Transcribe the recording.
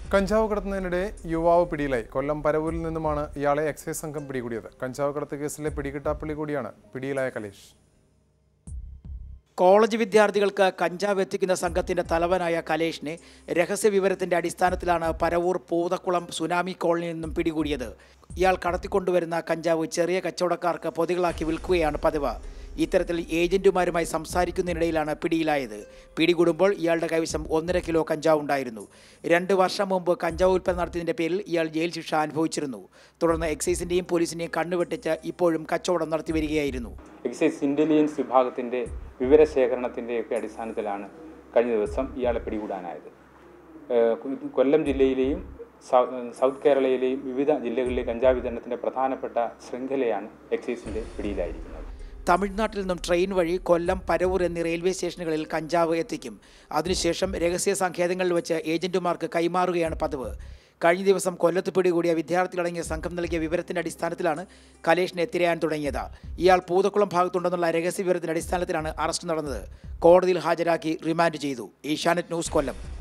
കഞ്ചാവ് കടത്തുന്നതിനിടെ യുവാവ് പിടിയിലായി കൊല്ലം പരവൂരിൽ നിന്നുമാണ് ഇയാളെ എക്സൈസ് സംഘം പിടികൂടിയത് കഞ്ചാവ് കടത്ത് കേസിലെ പിടികിട്ടാപ്പള്ളി കൂടിയാണ് പിടിയിലായ കലേഷ് കോളേജ് വിദ്യാർത്ഥികൾക്ക് കഞ്ചാവ് എത്തിക്കുന്ന സംഘത്തിന്റെ തലവനായ കലേഷിനെ രഹസ്യ വിവരത്തിന്റെ അടിസ്ഥാനത്തിലാണ് പരവൂർ പൂതക്കുളം സുനാമി കോളനിയിൽ നിന്നും പിടികൂടിയത് ഇയാൾ കടത്തിക്കൊണ്ടുവരുന്ന കഞ്ചാവ് ചെറിയ കച്ചവടക്കാർക്ക് പൊതികളാക്കി വിൽക്കുകയാണ് പതിവ് ഇത്തരത്തിൽ ഏജന്റുമാരുമായി സംസാരിക്കുന്നതിനിടയിലാണ് പിടിയിലായത് പിടികൂടുമ്പോൾ ഇയാളുടെ കൈവശം ഒന്നര കിലോ കഞ്ചാവ് ഉണ്ടായിരുന്നു രണ്ട് വർഷം മുമ്പ് കഞ്ചാവ് ഉൽപ്പന്നം നടത്തിയതിന്റെ പേരിൽ ഇയാൾ ജയിൽ ശിക്ഷ അനുഭവിച്ചിരുന്നു തുടർന്ന് എക്സൈസിന്റെയും പോലീസിന്റെയും കണ്ണുവെട്ടിച്ച് ഇപ്പോഴും കച്ചവടം നടത്തി വരികയായിരുന്നു എക്സൈസ് ഇൻ്റലിജൻസ് വിഭാഗത്തിൻ്റെ വിവരശേഖരണത്തിൻ്റെയൊക്കെ അടിസ്ഥാനത്തിലാണ് കഴിഞ്ഞ ദിവസം ഇയാളെ പിടികൂടാനായത് ഏഹ് കൊ- കൊല്ലം ജില്ലയിലെയും സൗ- സൗത്ത് കേരളയിലെയും വിവിധ ജില്ലകളിലെ കഞ്ചാവ് വിതരണത്തിൻ്റെ പ്രധാനപ്പെട്ട ശൃംഖലയാണ് എക്സൈസിൻ്റെ പിടിയിലായിരിക്കുന്നത് തമിഴ്നാട്ടിൽ നിന്നും ട്രെയിൻ വഴി കൊല്ലം പരവൂർ എന്നീ റെയിൽവേ സ്റ്റേഷനുകളിൽ കഞ്ചാവ് എത്തിക്കും അതിനുശേഷം രഹസ്യ സങ്കേതങ്ങളിൽ വെച്ച് ഏജന്റുമാർക്ക് കൈമാറുകയാണ് പതിവ് കഴിഞ്ഞ ദിവസം കൊല്ലത്ത് പിടികൂടിയ വിദ്യാർത്ഥികളടങ്ങിയ സംഘം നൽകിയ വിവരത്തിന്റെ അടിസ്ഥാനത്തിലാണ് കലേഷിനെ തിരയാൻ തുടങ്ങിയത് ഇയാൾ പൂതക്കുളം ഭാഗത്തുണ്ടെന്നുള്ള രഹസ്യ വിവരത്തിന്റെ അടിസ്ഥാനത്തിലാണ് അറസ്റ്റ് നടന്നത് കോടതിയിൽ ഹാജരാക്കി റിമാൻഡ് ചെയ്തു ഏഷ്യാനെറ്റ് ന്യൂസ് കൊല്ലം